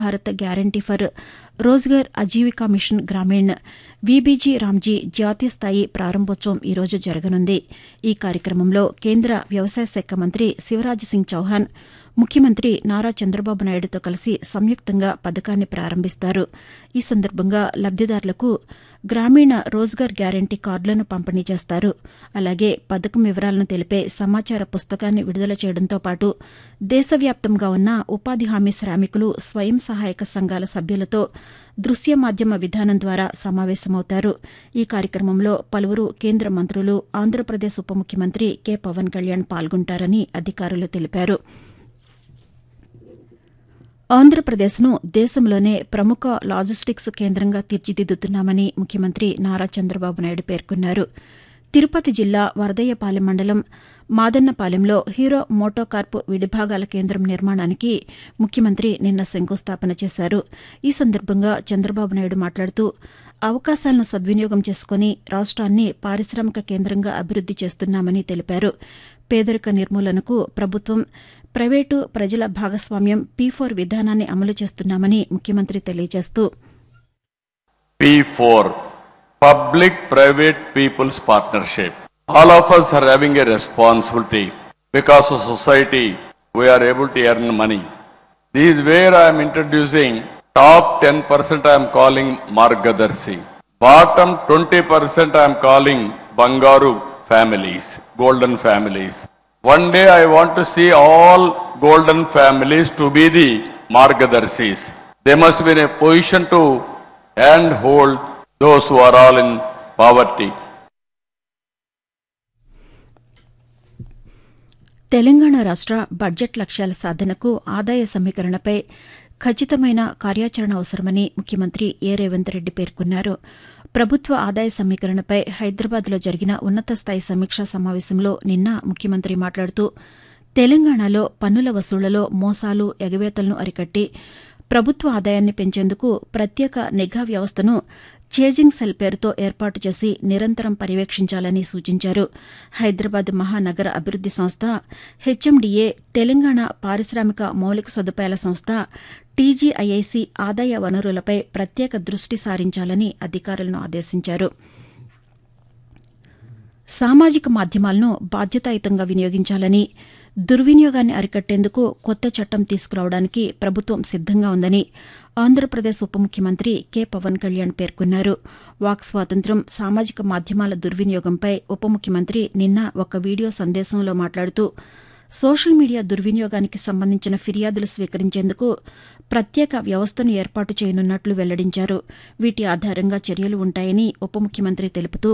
Bharat guarantee for Rozgar Ajeevika mission Grameen VBG RAM G జాతీయ స్థాయి ప్రారంభోత్సవం ఈరోజు జరగనుంది ఈ కార్యక్రమంలో కేంద్ర వ్యవసాయ శాఖ మంత్రి శివరాజ్ సింగ్ చౌహాన్ ముఖ్యమంత్రి నారా చంద్రబాబు నాయుడుతో కలిసి సంయుక్తంగా పథకాన్ని ప్రారంభిస్తారు ఈ సందర్భంగా లబ్దిదారులకు గ్రామీణ రోజ్గార్ గ్యారంటీ కార్డులను పంపిణీ చేస్తారు అలాగే పథకం వివరాలను తెలిపే సమాచార పుస్తకాన్ని విడుదల చేయడంతో పాటు దేశవ్యాప్తంగా ఉన్న ఉపాధి హామీ శ్రామికులు స్వయం సహాయక సంఘాల సభ్యులతో దృశ్య మాధ్యమ విధానం ద్వారా సమావేశమవుతారు ఈ కార్యక్రమంలో పలువురు కేంద్ర మంత్రులు ఆంధ్రప్రదేశ్ ఉప ముఖ్యమంత్రి కె పవన్ కళ్యాణ్ పాల్గొంటారని అధికారులు తెలిపారు ఆంధ్రప్రదేశ్ను దేశంలోనే ప్రముఖ లాజిస్టిక్స్ కేంద్రంగా తీర్చిదిద్దుతున్నామని ముఖ్యమంత్రి నారా చంద్రబాబు నాయుడు పేర్కొన్నారు తిరుపతి జిల్లా వరదయ్యపాలెం మండలం మాదన్నపాలెంలో హీరో మోటోకార్ప్ విడిభాగాల కేంద్రం నిర్మాణానికి ముఖ్యమంత్రి నిన్న శంకుస్థాపన చేశారు ఈ సందర్భంగా చంద్రబాబు నాయుడు మాట్లాడుతూ అవకాశాలను సద్వినియోగం చేసుకుని రాష్ట్రాన్ని పారిశ్రామిక కేంద్రంగా అభివృద్ది చేస్తున్నామని తెలిపారు పేదరిక నిర్మూలనకు ప్రభుత్వం ప్రైవేటు ప్రజల భాగస్వామ్యం పీ ఫోర్ విధానాన్ని అమలు చేస్తున్నామని ముఖ్యమంత్రి తెలియజేస్తూ P4, Public Private People's Partnership. All of us are having a responsibility because of society we are able to earn money. This is where I am introducing top 10% I am calling Margadarsi. Bottom 20% I am calling Bangaru families, golden families. One day I want to see all golden families to be the Margadarsis. They must be in a position to and hold those who are all in poverty. Telangana రాష్ట్ర budget లక్ష్యాల సాధనకు ఆదాయ సమీకరణపై ఖచ్చితమైన కార్యాచరణ అవసరమని ముఖ్యమంత్రి ఏ రేవంత్ రెడ్డి పేర్కొన్నారు ప్రభుత్వ ఆదాయ సమీకరణపై హైదరాబాద్లో జరిగిన ఉన్నత స్థాయి సమీక్షా సమావేశంలో నిన్న ముఖ్యమంత్రి మాట్లాడుతూ తెలంగాణలో పన్నుల వసూళ్లలో మోసాలు ఎగవేతలను అరికట్టి ప్రభుత్వ ఆదాయాన్ని పెంచేందుకు ప్రత్యేక నిఘా వ్యవస్థను చేజింగ్ సెల్ పేరుతో ఏర్పాటు చేసి నిరంతరం పర్యవేక్షించాలని సూచించారు హైదరాబాద్ మహానగర అభివృద్ది సంస్థ హెచ్ఎండిఏ తెలంగాణ పారిశ్రామిక మౌలిక సదుపాయాల సంస్థ టీజీఐఐసి ఆదాయ వనరులపై ప్రత్యేక దృష్టి సారించాలని అధికారులను ఆదేశించారు సామాజిక మాధ్యమాలను బాధ్యతాయుతంగా వినియోగించాలని దుర్వినియోగాన్ని అరికట్టేందుకు కొత్త చట్టం తీసుకురావడానికి ప్రభుత్వం సిద్దంగా ఉందని ఆంధ్రప్రదేశ్ ఉప ముఖ్యమంత్రి కె పవన్ కళ్యాణ్ పేర్కొన్నారు వాక్ స్వాతంత్ర్యం సామాజిక మాధ్యమాల దుర్వినియోగంపై ఉప ముఖ్యమంత్రి నిన్న ఒక వీడియో సందేశంలో మాట్లాడుతూ సోషల్ మీడియా దుర్వినియోగానికి సంబంధించిన ఫిర్యాదులు స్వీకరించేందుకు ప్రత్యేక వ్యవస్థను ఏర్పాటు చేయనున్నట్లు వెల్లడించారు వీటి ఆధారంగా చర్యలు ఉంటాయని ఉప ముఖ్యమంత్రి తెలుపుతూ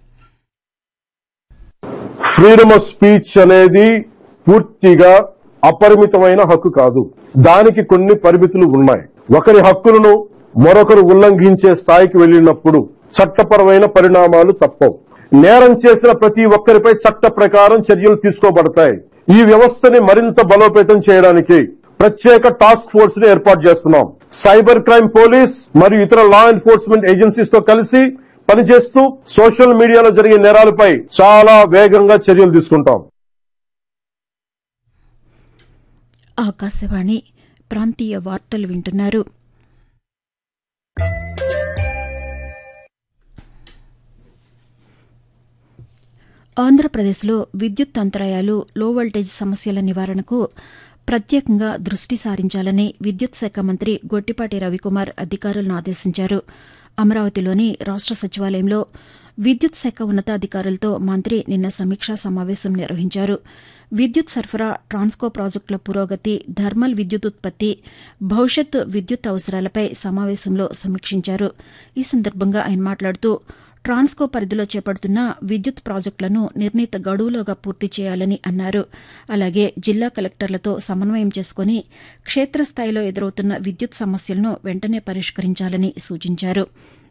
ఫ్రీడమ్ ఆఫ్ స్పీచ్ అనేది పూర్తిగా అపరిమితమైన హక్కు కాదు దానికి కొన్ని పరిమితులు ఉన్నాయి ఒకరి హక్కులను మరొకరు ఉల్లంఘించే స్థాయికి వెళ్ళినప్పుడు చట్టపరమైన పరిణామాలు తప్పవు నేరం చేసిన ప్రతి ఒక్కరిపై చట్ట ప్రకారం చర్యలు తీసుకోబడతాయి ఈ వ్యవస్థని మరింత బలోపేతం చేయడానికి ప్రత్యేక టాస్క్ ఫోర్స్ ని ఏర్పాటు చేస్తున్నాం సైబర్ క్రైమ్ పోలీస్ మరియు ఇతర లా ఎన్ఫోర్స్మెంట్ ఏజెన్సీస్ తో కలిసి పనిచేస్తూ సోషల్ మీడియాలో జరిగే నేరాలపై చాలా వేగంగా చర్యలు తీసుకుంటాం ఆకాశవాణి ప్రాంతీయ వార్తలు వింటున్నారు ఆంధ్రప్రదేశ్లో విద్యుత్ అంతరాయాలు లో వోల్టేజ్ సమస్యల నివారణకు ప్రత్యేకంగా దృష్టి సారించాలని విద్యుత్ శాఖ మంత్రి గొట్టిపాటి రవికుమార్ అధికారులను ఆదేశించారు అమరావతిలోని రాష్ట సచివాలయంలో విద్యుత్ శాఖ ఉన్నతాధికారులతో మంత్రి నిన్న సమీక్షా సమావేశం నిర్వహించారు విద్యుత్ సరఫరా ట్రాన్స్కో ప్రాజెక్టుల పురోగతి థర్మల్ విద్యుత్ ఉత్పత్తి భవిష్యత్ విద్యుత్ అవసరాలపై సమావేశంలో సమీక్షించారు ఈ సందర్భంగా ఆయన మాట్లాడుతూ ట్రాన్స్కో పరిధిలో చేపడుతున్న విద్యుత్ ప్రాజెక్టులను నిర్ణీత గడువులోగా పూర్తి చేయాలని అన్నారు అలాగే జిల్లా కలెక్టర్లతో సమన్వయం చేసుకుని క్షేత్రస్థాయిలో ఎదురవుతున్న విద్యుత్ సమస్యలను వెంటనే పరిష్కరించాలని సూచించారు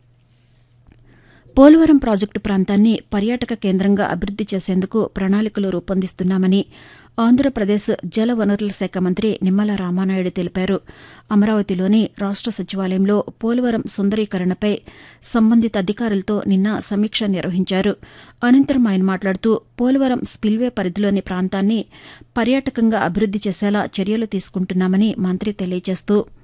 పోలవరం ప్రాజెక్టు ప్రాంతాన్ని పర్యాటక కేంద్రంగా అభివృద్ది చేసేందుకు ప్రణాళికలు రూపొందిస్తున్నామని ఆంధ్రప్రదేశ్ జల వనరుల శాఖ మంత్రి నిమ్మల రామానాయుడు తెలిపారు అమరావతిలోని రాష్ట సచివాలయంలో పోలవరం సుందరీకరణపై సంబంధిత అధికారులతో నిన్న సమీక్ష నిర్వహించారు అనంతరం ఆయన మాట్లాడుతూ పోలవరం స్పిల్వే పరిధిలోని ప్రాంతాన్ని పర్యాటకంగా అభివృద్ది చేసేలా చర్యలు తీసుకుంటున్నామని మంత్రి తెలియజేస్తూ